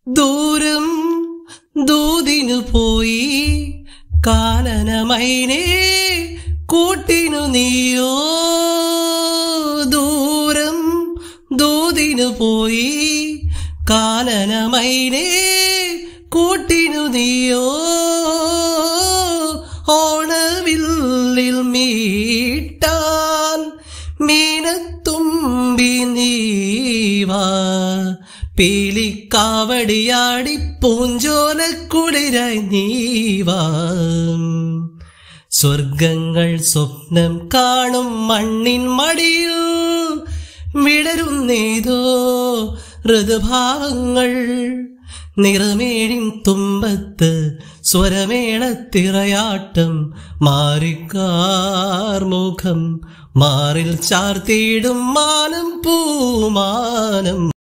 ദൂരം ദൂതിനു പോയി കാനനമൈനേ കൂട്ടിനു നീയോ ദൂരം ദൂതിനു പോയി കാനനമൈനേ കൂട്ടിനു നീയോ ഓണവില്ലിൽ മീട്ടാൻ മീനത്തുമ്പി നീവാ പീലിക്കാവടിയാടി പൂഞ്ചോലക്കുളിരായി നീവാ സ്വർഗങ്ങൾ സ്വപ്നം കാണും മണ്ണിൻ മടിയിൽ വിടരുന്നേതോ ഋതുഭാവങ്ങൾ നിറമേഴിൻ തുമ്പത്ത് സ്വരമേളത്തിറയാട്ടം മാറിക്കാർ മുഖം മാറിൽ ചാർത്തിയിടും മാനം പൂമാനം